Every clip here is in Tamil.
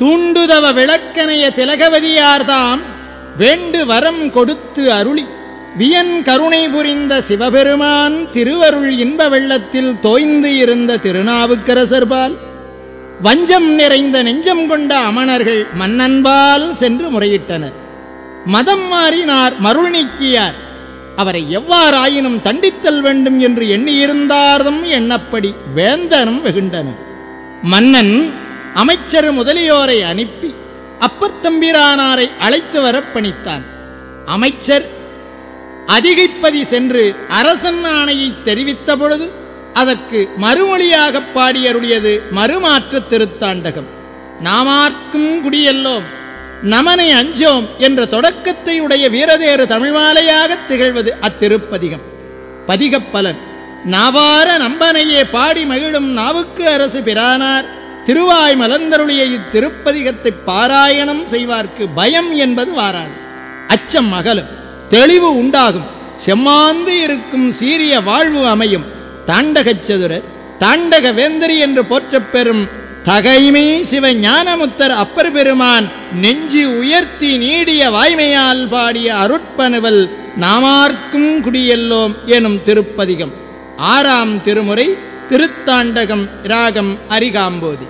தூண்டுதவ விளக்கனைய திலகவதியார்தாம் வேண்டு வரம் கொடுத்து அருளி வியன் கருணை புரிந்த சிவபெருமான் திருவருள் இன்ப வெள்ளத்தில் தோய்ந்து இருந்த திருநாவுக்கரசர்பால் வஞ்சம் நிறைந்த நெஞ்சம் கொண்ட அமணர்கள் மன்னன்பால் சென்று முறையிட்டனர் மதம் மாறினார் மருள் நீக்கியார் அவரை எவ்வாறாயினும் தண்டித்தல் வேண்டும் என்று எண்ணியிருந்தார்தும் எண்ணப்படி வேந்தனும் வெகுண்டனும் மன்னன் அமைச்சர் முதலியோரை அனுப்பி அப்பர்த்தம்பிரானாரை அழைத்து வரப் பணித்தான் அமைச்சர் அதிகைப்பதி சென்று அரசன் ஆணையை தெரிவித்த பொழுது அதற்கு மறுமொழியாகப் பாடியருளியது மறுமாற்று திருத்தாண்டகம் நாமார்க்கும் குடியெல்லோம் நமனை அஞ்சோம் என்ற தொடக்கத்தை உடைய வீரதேறு தமிழ்மாலையாகத் திகழ்வது அத்திருப்பதிகம் பதிகப்பலன் நாவார நம்பனையே பாடி மகிழும் நாவுக்கு அரசு பிரானார் திருவாய் மலர்ந்தருளிய இத்திருப்பதிகத்தை பாராயணம் செய்வார்க்கு பயம் என்பது வாராது அச்சம் அகலும் தெளிவு உண்டாகும் செம்மாந்து இருக்கும் சீரிய வாழ்வு அமையும் தாண்டகச் சதுரர் தாண்டக வேந்தரி என்று போற்றப் பெறும் தகைமை சிவ ஞானமுத்தர் அப்பர் பெருமான் நெஞ்சு உயர்த்தி நீடிய வாய்மையால் பாடிய அருட்பனுவல் நாமார்க்கும் குடியெல்லோம் எனும் திருப்பதிகம் ஆறாம் திருமுறை திருத்தாண்டகம் ராகம் அரிகாம்போதி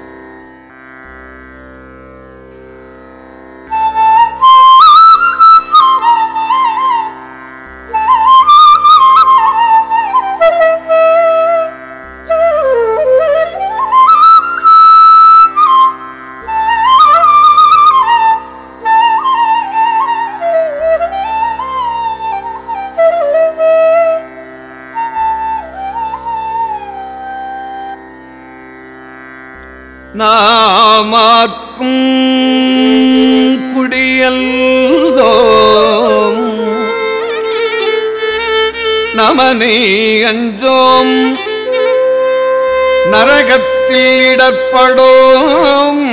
நாமாக்கும் குடியல்தோம் நமனை அஞ்சோம் நரகத்தில் இடப்படோம்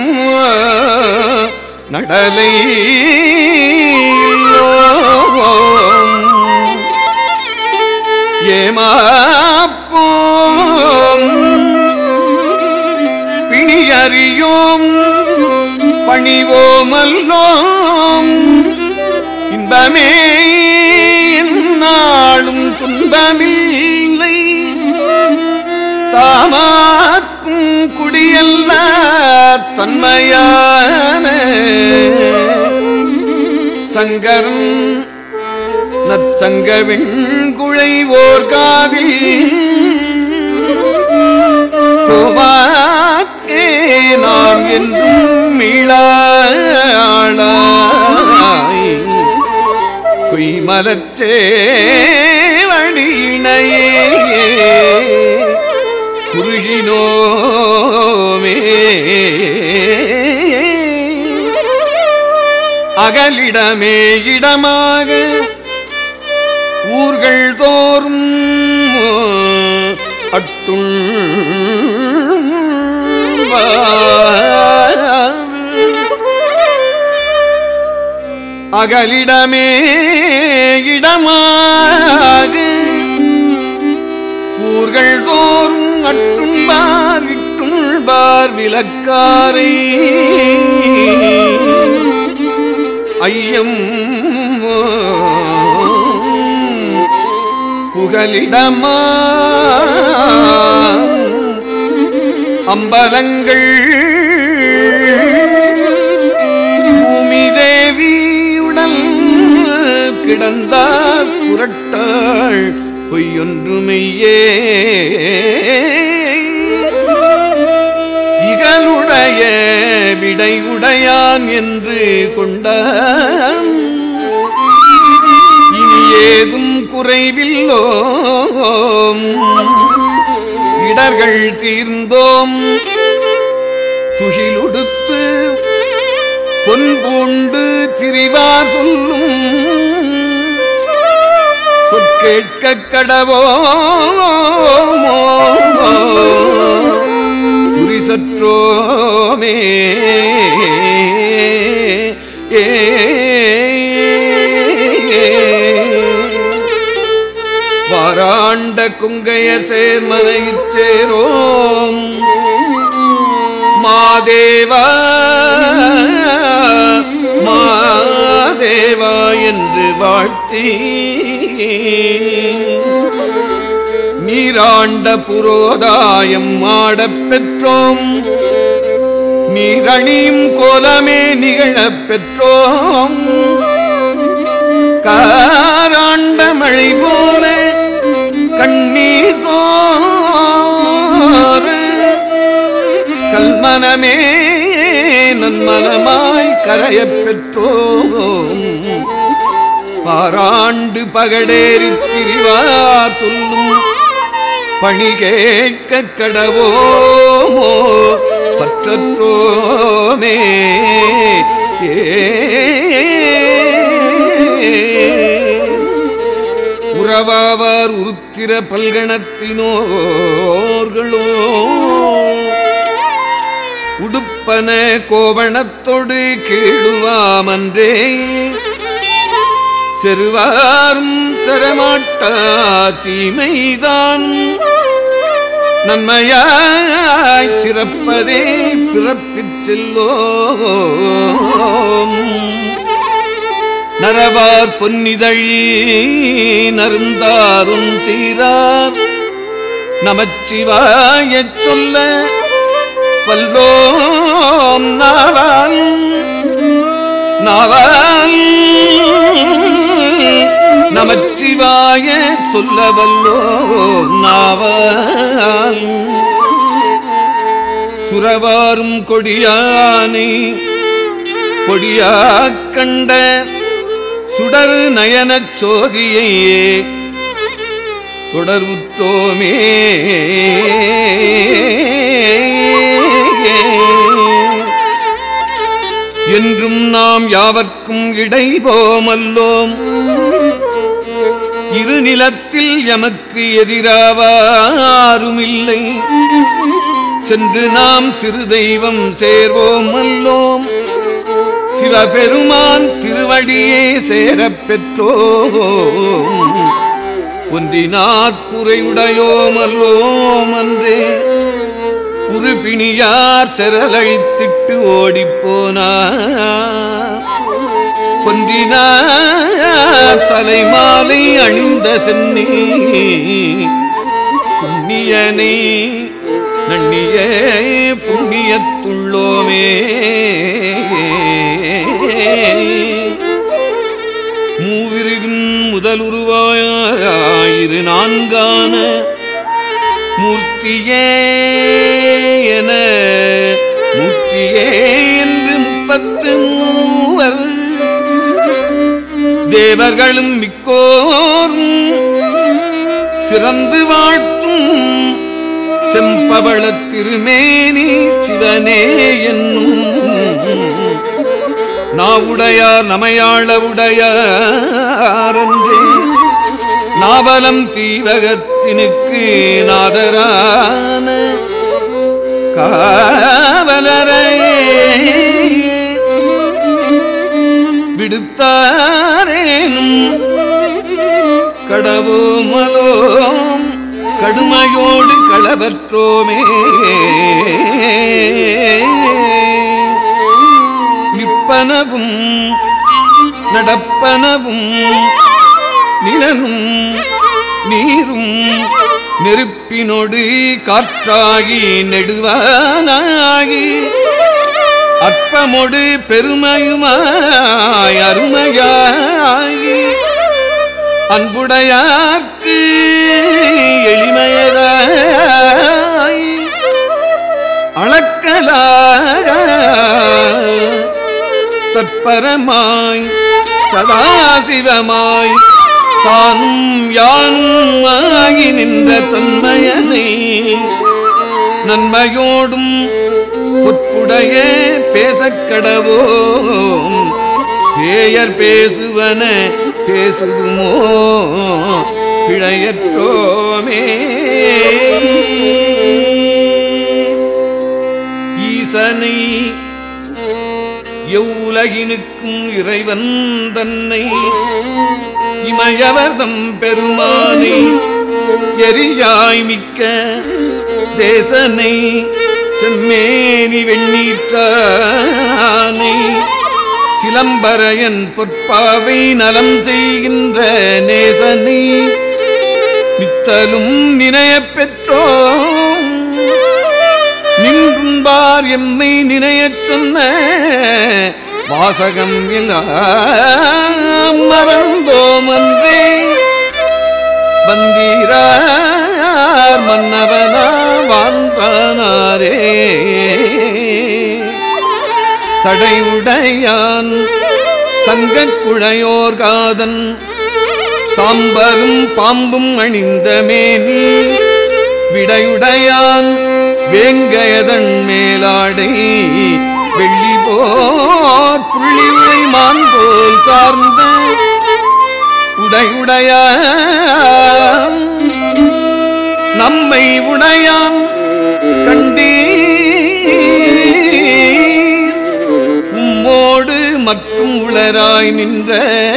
நடலை ஏமாப்போம் பிணியறியோம் பணிவோமல்லோம் இன்பமே நாளும் துன்பமில்லை தாமாக்கும் குடியல்ல தன்மையான சங்கரன் நற்சங்கவின் குழைவோர்காவில் கோமாக்கே நாம் என்றும் மீளாளாய் குய்மலச்சே வழியினையே குறுகினோமே அகலிடமே இடமாக ஊர்கள் தோறும் அட்டுள் அகலிடமே இடமாக ஊர்கள் தோறும் அட்டும்பார் விட்டுள்பார் விளக்காரை ஐயம் புகலிடமா அம்பலங்கள் பூமி தேவியுடன் கிடந்தார் புரட்டாள் பொய்யொன்றுமையே இகலுடைய விடை உடையான் என்று கொண்டான் இனி ஏதும் குறைவில்லோம் இடர்கள் தீர்ந்தோம் துகிலுடுத்து பொன்பூண்டு திரிவார் சொல்லும் சொற்கேட்க கடவோமோ குறிசற்றோமே ஏ வாராண்ட குங்கைய சேர்மனைச் சேரோம் மாதேவா மாதேவா என்று வாழ்த்தி நீராண்ட புரோதாயம் ஆடப் பெற்றோம் நீரணியும் கோலமே நிகழப் பெற்றோம் காராண்ட மழை போல கண்ணீர் சோர கல்மனமே நன்மனமாய் கரையப் பெற்றோம் பாராண்டு பகடேறித் திரிவார் சொல்லும் பணி கேட்க கடவோமோ பற்றற்றோமே உறவாவார் உருத்திர பல்கணத்தினோர்களோ உடுப்பன கோவணத்தொடு கீழுவாமன்றே செருவாரும் செரமாட்டா தீமைதான் நன்மையாய் சிறப்பதே பிறப்பிற் செல்லோம் நரவார் பொன்னிதழி நருந்தாரும் சீரார் நமச்சிவாயச் சொல்ல வல்லோம் நாவால் நாவால் நமச்சிவாய சொல்ல வல்லோம் நாவால் சுரவாரும் கொடியானை கொடியாக் கண்ட சுடர் நயனச் சோதியையே தொடர்வுத்தோமே என்றும் நாம் யாவர்க்கும் இடைபோமல்லோம் இருநிலத்தில் எமக்கு எதிராவாருமில்லை சென்று நாம் சிறு தெய்வம் சேர்வோம் அல்லோம் சிவபெருமான் திருவடியே சேரப் பெற்றோம் ஒன்றினாற்குறையுடையோம் அல்லோம் அன்றே உருபிணியார் செரலழித்திட்டு ஓடிப்போனார் பொன்றினார் தலைமாலை அணிந்த சென்னி புண்ணியனை நண்ணிய புண்ணியத்துள்ளோமே மூவிருகின் முதலுருவாயிரு நான்கான மூர்த்தியே என மூர்த்தியே என்று முப்பத்து மூவர் தேவர்களும் மிக்கோரும் சிறந்து வாழ்த்தும் செம்பவள திருமேனி சிவனே என்னும் நாவுடையார் நமையாள உடையாரன்றே நாவலம் தீவகத்தினுக்கு நாதரான காவலரையே விடுத்தாரேனும் கடவுமலோம் கடுமையோடு களவற்றோமே நிற்பனவும் நடப்பனவும் நிலனும் நீரும் நெருப்பினொடு காற்றாகி நெடுவானாகி அற்பமொடு பெருமையுமாய் அருமையாகி அன்புடையார்க்கு எளிமையதாய் அளக்கலாக தற்பரமாய் சதாசிவமாய் தானும் யானும் ஆகி நின்ற தன்மையனை நன்மையோடும் பொற்புடைய பேசக்கடவோம் பேயர் பேசுவன பேசுதுமோ பிழையற்றோமே ஈசனை எவ்வுலகினுக்கும் இறைவன் தன்னை இமயவர்தம் பெருமானை எரியாய் மிக்க தேசனை செம்மேனி வெண்ணீற்றானை சிலம்பரையன் பொற்பாவை நலம் செய்கின்ற நேசனை நித்தலும் நினையப் பெற்றோம் நின்றும்பார் எம்மை நினையச் சொன்ன வாசகம் எல்லாம் மறந்தோம் அன்றே வந்தீரார் மன்னவனா வான்பானாரே சடையுடையான் சங்கக் குழையோர் காதன் சாம்பரும் பாம்பும் அணிந்த மேனி விடையுடையான் வேங்கயதன் மேலாடை வெள்ளி போர் புள்ளி உரை மான் போல் சார்ந்த உடையுடையான் நம்மை உடையான் கண்டீர் உம்மோடு மற்றும் உளராய் நின்ற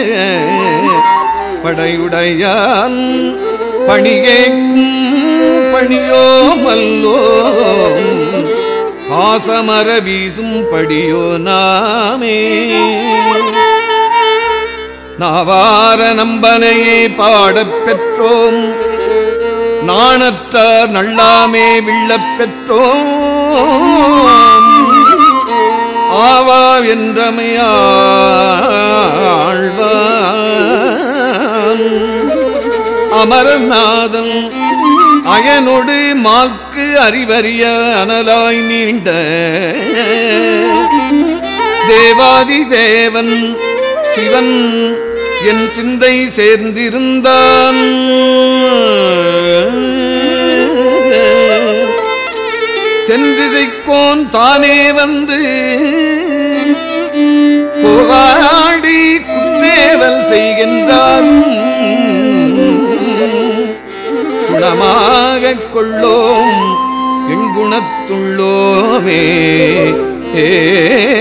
படையுடையான் பணிகேக்கும் பணியோ மல்லோ பாசமர வீசும் படியோ நாமே நாவார நம்பனையே பாடப் பெற்றோம் நாணற்றார் நல்லாமே விள்ளப் பெற்றோம் ஆவா என்றமையாழ்வான் அமரநாதன் அயனொடு மாக்கு அறிவறிய அனலாய் நீண்ட தேவாதி தேவன் சிவன் என் சிந்தை சேர்ந்திருந்தான் தென்திசைக்கோன் தானே வந்து போராடி குத்தேவல் செய்கின்றாரும் குணமாகக் கொள்ளோம் எங்குணத்துள்ளோமே ஏ